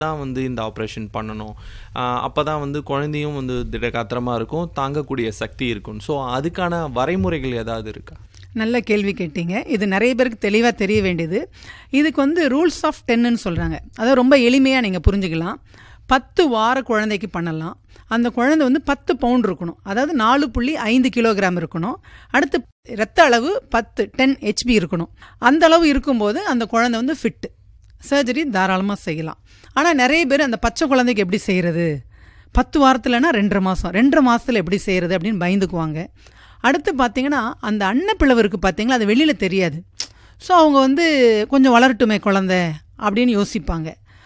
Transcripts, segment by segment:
தான் வந்து இந்த ஆப்ரேஷன் பண்ணணும் அப்போ தான் வந்து குழந்தையும் வந்து திடகாத்திரமாக இருக்கும் தாங்கக்கூடிய சக்தி இருக்கும் ஸோ அதுக்கான வரைமுறைகள் ஏதாவது இருக்கா நல்ல கேள்வி கேட்டீங்க இது நிறைய பேருக்கு தெளிவாக தெரிய வேண்டியது இதுக்கு வந்து ரூல்ஸ் ஆஃப் டென்னுன்னு சொல்கிறாங்க அதை ரொம்ப எளிமையாக நீங்கள் புரிஞ்சுக்கலாம் பத்து வார குழந்தைக்கு பண்ணலாம் அந்த குழந்தை வந்து பத்து பவுண்ட் இருக்கணும் அதாவது நாலு புள்ளி ஐந்து கிலோகிராம் இருக்கணும் அடுத்து ரத்த அளவு பத்து டென் ஹெச்பி இருக்கணும் அந்த அளவு இருக்கும்போது அந்த குழந்தை வந்து ஃபிட்டு சர்ஜரி தாராளமாக செய்யலாம் ஆனால் நிறைய பேர் அந்த பச்சை குழந்தைக்கு எப்படி செய்கிறது பத்து வாரத்தில்னா ரெண்டரை மாதம் ரெண்டரை மாதத்தில் எப்படி செய்கிறது அப்படின்னு பயந்துக்குவாங்க அடுத்து பார்த்தீங்கன்னா அந்த அன்னப்பிளவு இருக்குது பார்த்தீங்களா அது வெளியில் தெரியாது ஸோ அவங்க வந்து கொஞ்சம் வளரட்டுமே குழந்த அப்படின்னு யோசிப்பாங்க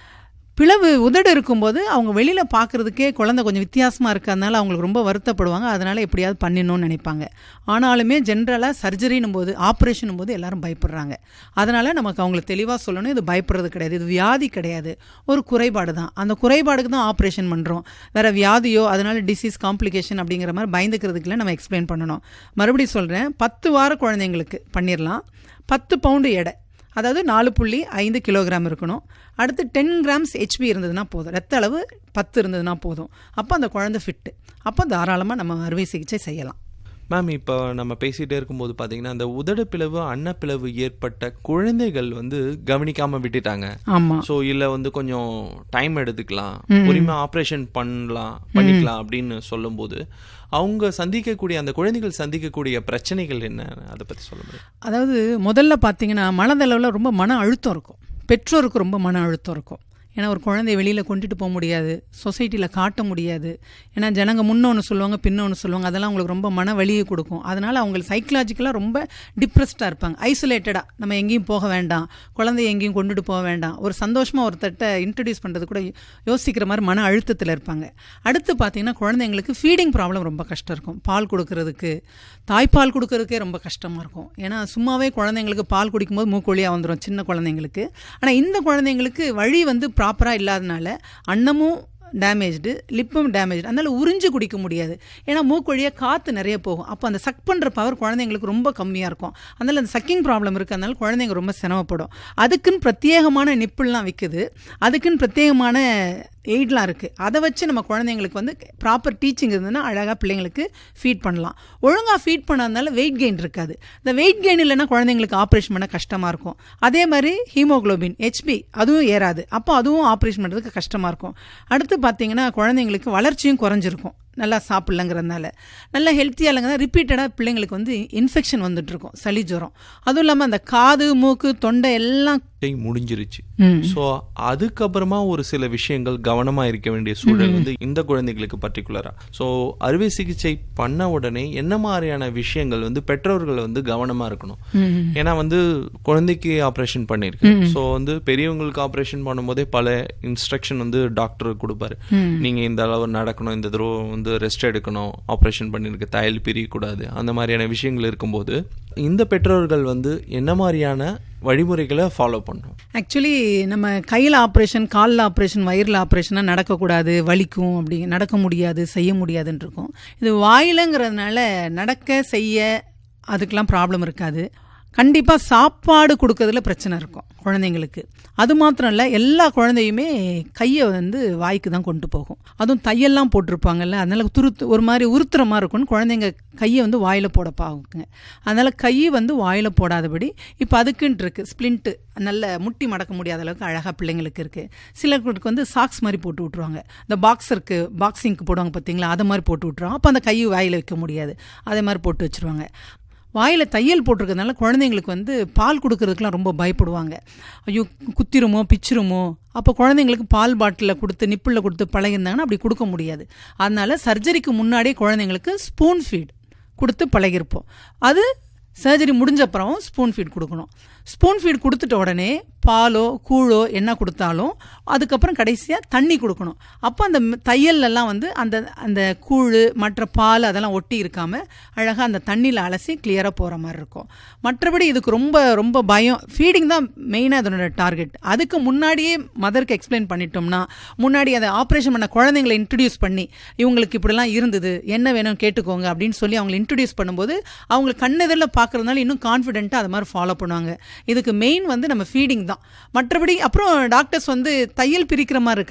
பிளவு உதடு இருக்கும்போது அவங்க வெளியில் பார்க்குறதுக்கே குழந்தை கொஞ்சம் வித்தியாசமாக இருக்கிறதுனால அவங்களுக்கு ரொம்ப வருத்தப்படுவாங்க அதனால் எப்படியாவது பண்ணிடணும்னு நினைப்பாங்க ஆனாலுமே ஜென்ரலாக சர்ஜரினும் போது ஆப்ரேஷனும் போது எல்லாரும் பயப்படுறாங்க அதனால் நமக்கு அவங்களுக்கு தெளிவாக சொல்லணும் இது பயப்படுறது கிடையாது இது வியாதி கிடையாது ஒரு குறைபாடு தான் அந்த குறைபாடுக்கு தான் ஆப்ரேஷன் பண்ணுறோம் வேறு வியாதியோ அதனால் டிசீஸ் காம்ப்ளிகேஷன் அப்படிங்கிற மாதிரி பயந்துக்கிறதுக்குள்ள நம்ம எக்ஸ்பிளைன் பண்ணணும் மறுபடியும் சொல்கிறேன் பத்து வார குழந்தைங்களுக்கு பண்ணிடலாம் பத்து பவுண்டு எடை அதாவது நாலு புள்ளி ஐந்து கிலோகிராம் இருக்கணும் அடுத்து டென் கிராம்ஸ் ஹெச்பி இருந்ததுன்னா போதும் ரத்த அளவு பத்து இருந்ததுன்னா போதும் அப்போ அந்த குழந்தை ஃபிட்டு அப்போ தாராளமாக நம்ம அறுவை சிகிச்சை செய்யலாம் மேம் இப்போ நம்ம பேசிகிட்டே இருக்கும்போது பார்த்தீங்கன்னா அந்த உதடு பிளவு அன்னப்பிளவு ஏற்பட்ட குழந்தைகள் வந்து கவனிக்காம விட்டுட்டாங்க ஆமாம் ஸோ இல்லை வந்து கொஞ்சம் டைம் எடுத்துக்கலாம் பொறுமையாக ஆப்ரேஷன் பண்ணலாம் பண்ணிக்கலாம் அப்படின்னு சொல்லும்போது அவங்க சந்திக்கக்கூடிய அந்த குழந்தைகள் சந்திக்கக்கூடிய பிரச்சனைகள் என்ன அதை பற்றி சொல்ல முடியும் அதாவது முதல்ல பார்த்தீங்கன்னா மனதளவில் ரொம்ப மன அழுத்தம் இருக்கும் பெற்றோருக்கு ரொம்ப மன அழுத்தம் இருக்கும் ஏன்னா ஒரு குழந்தைய வெளியில் கொண்டுட்டு போக முடியாது சொசைட்டியில் காட்ட முடியாது ஏன்னா ஜனங்க முன்ன ஒன்று சொல்லுவாங்க பின்ன ஒன்று சொல்லுவாங்க அதெல்லாம் அவங்களுக்கு ரொம்ப மன வலியை கொடுக்கும் அதனால் அவங்களுக்கு சைக்கலாஜிக்கலாக ரொம்ப டிப்ரெஸ்டாக இருப்பாங்க ஐசோலேட்டடாக நம்ம எங்கேயும் போக வேண்டாம் குழந்தைய எங்கேயும் கொண்டுட்டு போக வேண்டாம் ஒரு சந்தோஷமாக ஒரு தட்டை இன்ட்ரடியூஸ் பண்ணுறது கூட யோசிக்கிற மாதிரி மன அழுத்தத்தில் இருப்பாங்க அடுத்து பார்த்தீங்கன்னா குழந்தைங்களுக்கு ஃபீடிங் ப்ராப்ளம் ரொம்ப கஷ்டம் இருக்கும் பால் கொடுக்கறதுக்கு தாய்ப்பால் கொடுக்கறதுக்கே ரொம்ப கஷ்டமாக இருக்கும் ஏன்னா சும்மாவே குழந்தைங்களுக்கு பால் குடிக்கும்போது மூக்கொழியாக வந்துடும் சின்ன குழந்தைங்களுக்கு ஆனால் இந்த குழந்தைங்களுக்கு வழி வந்து ப்ராப்பராக இல்லாதனால அன்னமும் டேமேஜ்டு லிப்பும் டேமேஜ்டு அதனால் உறிஞ்சு குடிக்க முடியாது ஏன்னா மூக்கொழியாக காற்று நிறைய போகும் அப்போ அந்த சக் பண்ணுற பவர் குழந்தைங்களுக்கு ரொம்ப கம்மியாக இருக்கும் அதனால் அந்த சக்கிங் ப்ராப்ளம் இருக்கிறதுனால குழந்தைங்க ரொம்ப சிரமப்படும் அதுக்குன்னு பிரத்யேகமான நிப்புலாம் விற்குது அதுக்குன்னு பிரத்யேகமான எய்ட்லாம் இருக்குது அதை வச்சு நம்ம குழந்தைங்களுக்கு வந்து ப்ராப்பர் டீச்சிங் இருந்ததுன்னா அழகாக பிள்ளைங்களுக்கு ஃபீட் பண்ணலாம் ஒழுங்காக ஃபீட் பண்ணாதனால வெயிட் கெயின் இருக்காது இந்த வெயிட் கெயின் இல்லைன்னா குழந்தைங்களுக்கு ஆப்ரேஷன் பண்ண கஷ்டமாக இருக்கும் அதே மாதிரி ஹீமோக்ளோபின் ஹெச்பி அதுவும் ஏறாது அப்போ அதுவும் ஆப்ரேஷன் பண்ணுறதுக்கு கஷ்டமாக இருக்கும் அடுத்து பார்த்தீங்கன்னா குழந்தைங்களுக்கு வளர்ச்சியும் குறைஞ்சிருக்கும் நல்லா சாப்பிட்லங்கிறதுனால நல்லா ஹெல்த்தியாக இல்லைங்க ரிப்பீட்டடாக பிள்ளைங்களுக்கு வந்து இன்ஃபெக்ஷன் வந்துட்டுருக்கும் சளி ஜுரம் அதுவும் இல்லாமல் அந்த காது மூக்கு தொண்டை எல்லாம் முடிஞ்சிருச்சு ஸோ அதுக்கப்புறமா ஒரு சில விஷயங்கள் கவனமா இருக்க வேண்டிய சூழல் வந்து இந்த குழந்தைகளுக்கு பர்டிகுலரா ஸோ அறுவை சிகிச்சை பண்ண உடனே என்ன மாதிரியான விஷயங்கள் வந்து பெற்றோர்கள் வந்து கவனமா இருக்கணும் ஏன்னா வந்து குழந்தைக்கு ஆப்ரேஷன் பண்ணிருக்கு ஸோ வந்து பெரியவங்களுக்கு ஆப்ரேஷன் பண்ணும்போதே பல இன்ஸ்ட்ரக்ஷன் வந்து டாக்டர் கொடுப்பாரு நீங்க இந்த அளவு நடக்கணும் இந்த தடவை வந்து ரெஸ்ட் எடுக்கணும் ஆப்ரேஷன் பண்ணிருக்கு தையல் பிரியக்கூடாது அந்த மாதிரியான விஷயங்கள் இருக்கும்போது இந்த பெற்றோர்கள் வந்து என்ன மாதிரியான வழிமுறைகளை ஃபாலோ பண்ணுறோம் ஆக்சுவலி நம்ம கையில் ஆப்ரேஷன் காலில் ஆப்ரேஷன் வயிறில் ஆப்ரேஷனாக நடக்கக்கூடாது வலிக்கும் அப்படி நடக்க முடியாது செய்ய முடியாதுன்னு இருக்கும் இது வாயிலங்கிறதுனால நடக்க செய்ய அதுக்கெலாம் ப்ராப்ளம் இருக்காது கண்டிப்பாக சாப்பாடு கொடுக்கறதுல பிரச்சனை இருக்கும் குழந்தைங்களுக்கு அது மாத்திரம் இல்லை எல்லா குழந்தையுமே கையை வந்து வாய்க்கு தான் கொண்டு போகும் அதுவும் தையெல்லாம் போட்டிருப்பாங்கல்ல அதனால் துருத்து ஒரு மாதிரி உறுத்துற மாதிரி இருக்கும்னு குழந்தைங்க கையை வந்து வாயில் போட பாக்குங்க அதனால் கை வந்து வாயில் போடாதபடி இப்போ அதுக்குன்ட்டு இருக்குது ஸ்ப்ளிண்ட்டு நல்ல முட்டி மடக்க முடியாத அளவுக்கு அழகாக பிள்ளைங்களுக்கு இருக்குது சிலருக்கு வந்து சாக்ஸ் மாதிரி போட்டு விட்ருவாங்க இந்த பாக்ஸருக்கு பாக்ஸிங்க்கு போடுவாங்க பார்த்தீங்களா அதை மாதிரி போட்டு விட்ருவாங்க அப்போ அந்த கை வாயில் வைக்க முடியாது அதே மாதிரி போட்டு வச்சுருவாங்க வாயில் தையல் போட்டிருக்கிறதுனால குழந்தைங்களுக்கு வந்து பால் கொடுக்கறதுக்குலாம் ரொம்ப பயப்படுவாங்க ஐயோ குத்திருமோ பிச்சிருமோ அப்போ குழந்தைங்களுக்கு பால் பாட்டிலில் கொடுத்து நிப்பிளில் கொடுத்து பழகிருந்தாங்கன்னா அப்படி கொடுக்க முடியாது அதனால சர்ஜரிக்கு முன்னாடியே குழந்தைங்களுக்கு ஸ்பூன் ஃபீட் கொடுத்து பழகிருப்போம் அது சர்ஜரி முடிஞ்ச அப்புறம் ஸ்பூன் ஃபீட் கொடுக்கணும் ஸ்பூன் ஃபீட் கொடுத்துட்ட உடனே பாலோ கூழோ என்ன கொடுத்தாலும் அதுக்கப்புறம் கடைசியாக தண்ணி கொடுக்கணும் அப்போ அந்த தையல்லாம் வந்து அந்த அந்த கூழ் மற்ற பால் அதெல்லாம் ஒட்டி இருக்காமல் அழகாக அந்த தண்ணியில் அலசி கிளியராக போகிற மாதிரி இருக்கும் மற்றபடி இதுக்கு ரொம்ப ரொம்ப பயம் ஃபீடிங் தான் மெயினாக அதனோட டார்கெட் அதுக்கு முன்னாடியே மதருக்கு எக்ஸ்பிளைன் பண்ணிட்டோம்னா முன்னாடி அதை ஆப்ரேஷன் பண்ண குழந்தைங்களை இன்ட்ரடியூஸ் பண்ணி இவங்களுக்கு இப்படிலாம் இருந்தது என்ன வேணும் கேட்டுக்கோங்க அப்படின்னு சொல்லி அவங்களை இன்ட்ரடியூஸ் பண்ணும்போது அவங்களுக்கு கண்ணெதிரில் பார்க்குறதுனால இன்னும் கான்ஃபிடென்ட்டாக அது மாதிரி ஃபாலோ பண்ணுவாங்க இதுக்கு மெயின் வந்து நம்ம ஃபீடிங் தான் மற்றபடி அப்புறம் டாக்டர்ஸ் வந்து தையல் பிரிக்கிற மாதிரி இருக்காது